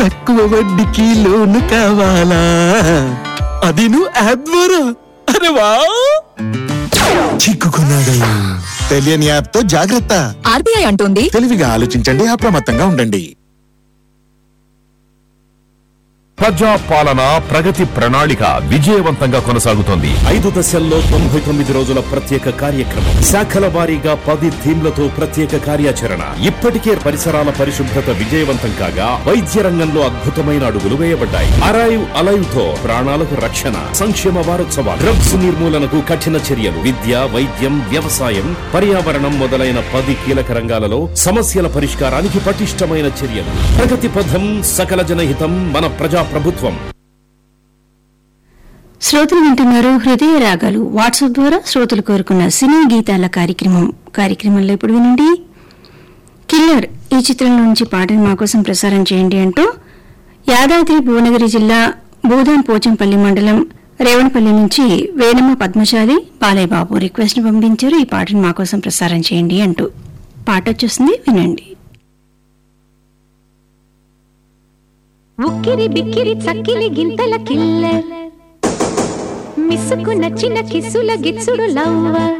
తక్కువ వడ్డీకి లోను కావాలా అది నువ్వు యాప్ ద్వారా అరే వా చిక్కుకున్నాడు తెలియని యాప్ తో జాగ్రత్త ఆర్బీఐ అంటోంది తెలివిగా ఆలోచించండి అప్రమత్తంగా ఉండండి ప్రజా పాలన ప్రగతి ప్రణాళిక విజయవంతంగా కొనసాగుతోంది ఐదు దశల్లో తొంభై తొమ్మిది రోజుల ప్రత్యేక కార్యక్రమం శాఖల వారీగా పది థీమ్లతో ప్రత్యేక కార్యాచరణ ఇప్పటికే పరిసరాల పరిశుభ్రత విజయవంతం కాగా వైద్య రంగంలో అద్భుతమైన అడుగులు వేయబడ్డాయి అరైవ్ అలైవ్ తో ప్రాణాలకు రక్షణ సంక్షేమ వారోత్సవాలు డ్రగ్స్ నిర్మూలనకు కఠిన చర్యలు విద్య వైద్యం వ్యవసాయం పర్యావరణం మొదలైన పది కీలక రంగాలలో సమస్యల పరిష్కారానికి పటిష్టమైన చర్యలు ప్రగతి పథం సకల జనహితం మన ప్రజా ప్రభుత్వం శ్రోతలు వింటున్నారు హృదయ రాగాలు వాట్సాప్ ద్వారా శ్రోతలు కోరుకున్న సినీ గీతాల కార్యక్రమం కార్యక్రమంలో ఇప్పుడు వినండి కిల్లర్ ఈ చిత్రం నుంచి పాటను మా కోసం ప్రసారం చేయండి అంటూ యాదాద్రి భువనగిరి జిల్లా భూదాన్ పోచంపల్లి మండలం రేవణపల్లి నుంచి వేణమ్మ పద్మశాలి బాలయ్య బాబు రిక్వెస్ట్ పంపించారు ఈ పాటను మా కోసం ప్రసారం చేయండి అంటూ పాట వచ్చేస్తుంది వినండి ఉక్కిరి బిక్కిరి చక్కిలి గింతల కిల్లర్ మిస్సుకు నచ్చిన కిస్సుల గిచ్చుడు లవ్వర్